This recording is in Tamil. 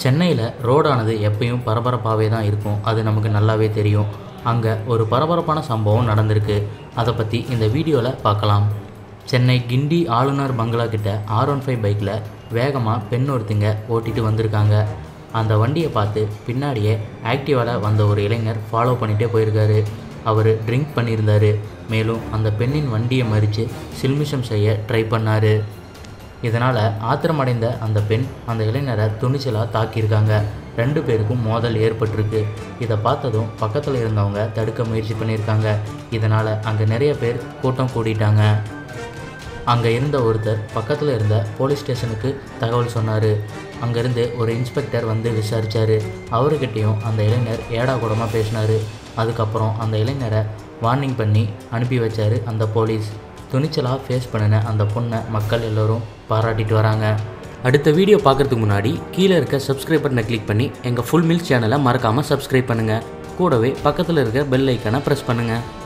சென்னையில் ரோடானது எப்பயும் பரபரப்பாகவே தான் இருக்கும் அது நமக்கு நல்லாவே தெரியும் அங்கே ஒரு பரபரப்பான சம்பவம் நடந்திருக்கு அதை பற்றி இந்த வீடியோவில் பார்க்கலாம் சென்னை கிண்டி ஆளுநர் பங்களா கிட்ட ஆர் ஒன் ஃபைவ் பைக்கில் வேகமாக பெண் ஒருத்தங்க ஓட்டிட்டு வந்திருக்காங்க அந்த வண்டியை பார்த்து பின்னாடியே ஆக்டிவாவில் வந்த ஒரு இளைஞர் ஃபாலோ பண்ணிகிட்டே போயிருக்காரு அவர் ட்ரிங்க் பண்ணியிருந்தாரு மேலும் அந்த பெண்ணின் வண்டியை மறித்து சில்மிஷம் செய்ய ட்ரை பண்ணார் இதனால் ஆத்திரமடைந்த அந்த பெண் அந்த இளைஞரை துணிச்சலாக தாக்கியிருக்காங்க ரெண்டு பேருக்கும் மோதல் ஏற்பட்டிருக்கு இதை பார்த்ததும் பக்கத்தில் இருந்தவங்க தடுக்க முயற்சி பண்ணியிருக்காங்க இதனால் அங்கே நிறைய பேர் கூட்டம் கூடிட்டாங்க அங்கே இருந்த ஒருத்தர் பக்கத்தில் இருந்த போலீஸ் ஸ்டேஷனுக்கு தகவல் சொன்னார் அங்கேருந்து ஒரு இன்ஸ்பெக்டர் வந்து விசாரித்தார் அவர்கிட்டையும் அந்த இளைஞர் ஏடா கூடமாக பேசினார் அதுக்கப்புறம் அந்த இளைஞரை வார்னிங் பண்ணி அனுப்பி வச்சார் அந்த போலீஸ் துணிச்சலாக ஃபேஸ் பண்ணின அந்த பொண்ணை மக்கள் எல்லோரும் பாராட்டிட்டு வராங்க அடுத்த வீடியோ பார்க்குறதுக்கு முன்னாடி கீழே இருக்க சப்ஸ்கிரைப் பட்டனை கிளிக் பண்ணி எங்கள் ஃபுல் மில்ஸ் சேனலை மறக்காமல் சப்ஸ்கிரைப் பண்ணுங்கள் கூடவே பக்கத்தில் இருக்க பெல் ஐக்கானை ப்ரெஸ் பண்ணுங்கள்